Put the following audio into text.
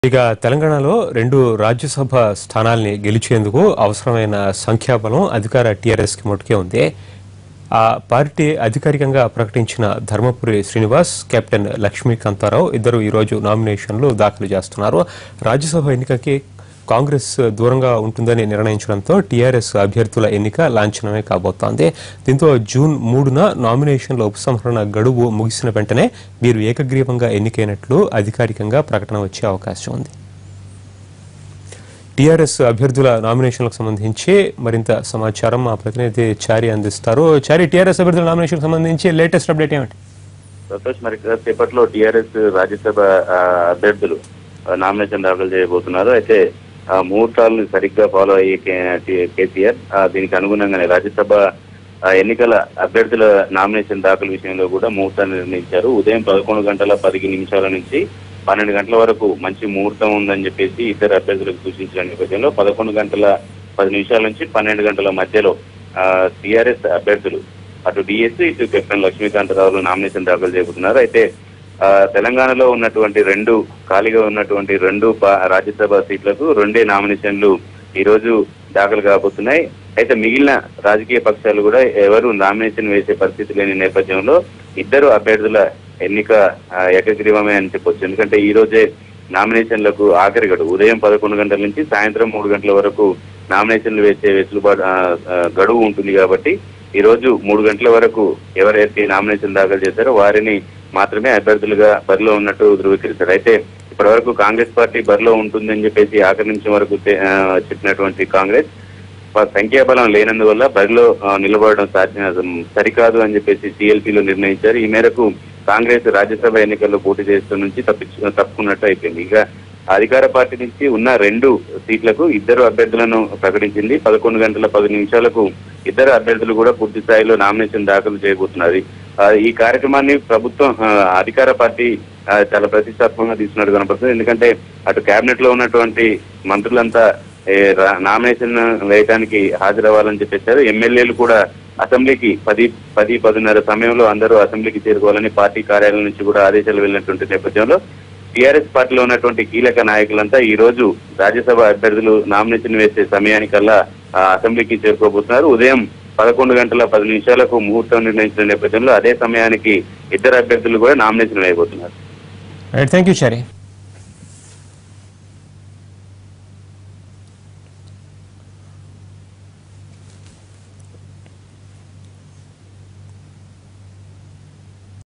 ఇక తెలంగాణలో రెండు రాజ్యసభ స్థానాల్ని గెలిచేందుకు అవసరమైన సంఖ్యాబలం అధికార టీఆర్ఎస్ కి మటుకే ఉంది ఆ పార్టీ అధికారికంగా ప్రకటించిన ధర్మపురి శ్రీనివాస్ కెప్టెన్ లక్ష్మీకాంతారావు ఇద్దరు ఈరోజు నామినేషన్లు దాఖలు చేస్తున్నారు రాజ్యసభ ఎన్నికకి కాంగ్రెస్ దూరంగా ఉంటుందని నిర్ణయించడంతో టీఆర్ఎస్ అభ్యర్థుల ఎన్నిక లాంఛనమే కాబోతోంది దీంతో జూన్ మూడున నామినేషన్ల ఉపసంహరణ గడువు ముగిసిన వెంటనే వీరు ఏకగ్రీవంగా ఎన్నికైనట్లు అధికారికంగా ప్రకటన వచ్చే అవకాశం ఉంది టీఆర్ఎస్ అభ్యర్థుల నామినేషన్లకు సంబంధించి మరింత సమాచారం మా ప్రతినిధి చారి అందిస్తారు చారి టీఆర్ఎస్ అభ్యర్థుల నామినేషన్లకు సంబంధించి లేటెస్ట్ అప్డేట్ ఏమిటి సంతోష్ మరి సేపట్లో టీఆర్ఎస్ రాజ్యసభ ఆ, అభ్యర్థులు ఆ, నామినేషన్ దాఖలు చేయబోతున్నారు అయితే ఆ, ముహూర్తాలను సరిగ్గా ఫాలో అయ్యే కే- కే- కేసీఆర్ ఆ, దీనికి అనుగుణంగానే రాజ్యసభ ఆ, ఎన్నికల అభ్యర్థుల నామినేషన్ దాఖలు విషయంలో కూడా ముహూర్తాన్ని నిర్ణయించారు ఉదయం పదకొండు గంటల పదిహేను నిమిషాల నుంచి పన్నెండు గంటల వరకు మంచి ముహూర్తం ఉందని చెప్పేసి ఇతర అభ్యర్థులకు సూచించిన నేపథ్యంలో పదకొండు గంటల పది నిమిషాల నుంచి పన్నెండు గంటల మధ్యలో టీఆర్ఎస్ అభ్యర్థులు అటు డిఎస్ ఇటు కెప్టెన్ లక్ష్మీకాంతరావులు నామినేషన్ దాఖలు చేయబోతున్నారు అయితే ఆ, తెలంగాణలో ఉన్నటువంటి రెండు ఖాళీగా ఉన్నటువంటి రెండు పా- రాజ్యసభ సీట్లకు రెండే నామినేషన్లు ఈ రోజు దాఖలు కాబోతున్నాయి అయితే మిగిలిన రాజకీయ పక్షాలు కూడా ఎవరు నామినేషన్ వేసే పరిస్థితి లేని నేపథ్యంలో ఇద్దరు అభ్యర్థుల ఎన్నిక ఆ, ఏకగ్రీవమే అని చెప్పొచ్చు ఎందుకంటే ఈ రోజే నామినేషన్లకు ఆఖరి గడువు ఉదయం పదకొండు గంటల నుంచి సాయంత్రం మూడు గంటల వరకు నామినేషన్లు వేసే వెసులుబాటు ఆ, ఆ, గడువు ఉంటుంది కాబట్టి ఈ రోజు మూడు గంటల వరకు ఎవరైతే నామినేషన్ దాఖలు చేశారో వారిని మాత్రమే అభ్యర్థులుగా బరిలో ఉన్నట్టు ధృవీకరిస్తారు అయితే ఇప్పటి వరకు కాంగ్రెస్ పార్టీ బరిలో ఉంటుందని చెప్పేసి ఆఖరి నిమిషం వరకు తె- ఆ, చెప్పినటువంటి కాంగ్రెస్ ప- సంఖ్యాబలం లేనందువల్ల బరిలో ఆ, నిలబడడం సాధ్య సరికాదు అని చెప్పేసి సిఎల్పీలో నిర్ణయించారు ఈ మేరకు కాంగ్రెస్ రాజ్యసభ ఎన్నికల్లో పోటీ చేస్తూ నుంచి తప్పించు తప్పుకున్నట్టు అయిపోయింది ఇక అధికార పార్టీ నుంచి ఉన్న రెండు సీట్లకు ఇద్దరు అభ్యర్థులను ప్రకటించింది పదకొండు గంటల పది నిమిషాలకు ఇద్దరు అభ్యర్థులు కూడా పూర్తి స్థాయిలో నామినేషన్ దాఖలు చేయబోతున్నారు ఆ, ఈ కార్యక్రమాన్ని ప్రభుత్వం ఆ, అధికార పార్టీ ఆ, చాలా ప్రతిష్టాత్మకంగా తీసుకున్నట్టు కనపడుతుంది ఎందుకంటే అటు కేబినెట్ లో ఉన్నటువంటి మంత్రులంతా ఏ, రా- నామినేషన్ వేయడానికి హాజరవ్వాలని చెప్పేశారు ఎమ్మెల్యేలు కూడా అసెంబ్లీకి పది పది పదిన్నర సమయంలో అందరూ అసెంబ్లీకి చేరుకోవాలని పార్టీ కార్యాలయం నుంచి కూడా ఆదేశాలు వెళ్ళినటువంటి నేపథ్యంలో టీఆర్ఎస్ పార్టీలో ఉన్నటువంటి కీలక నాయకులంతా ఈ రోజు రాజ్యసభ అభ్యర్థులు నామినేషన్ వేసే సమయానికల్లా ఆ, అసెంబ్లీకి చేరుకోబోతున్నారు ఉదయం పదకొండు గంటల పది నిమిషాలకు ముహూర్తం నిర్ణయించిన నేపథ్యంలో అదే సమయానికి ఇద్దరు అభ్యర్థులు కూడా నామినేషన్ వేయబోతున్నారు థ్యాంక్ యూ చారి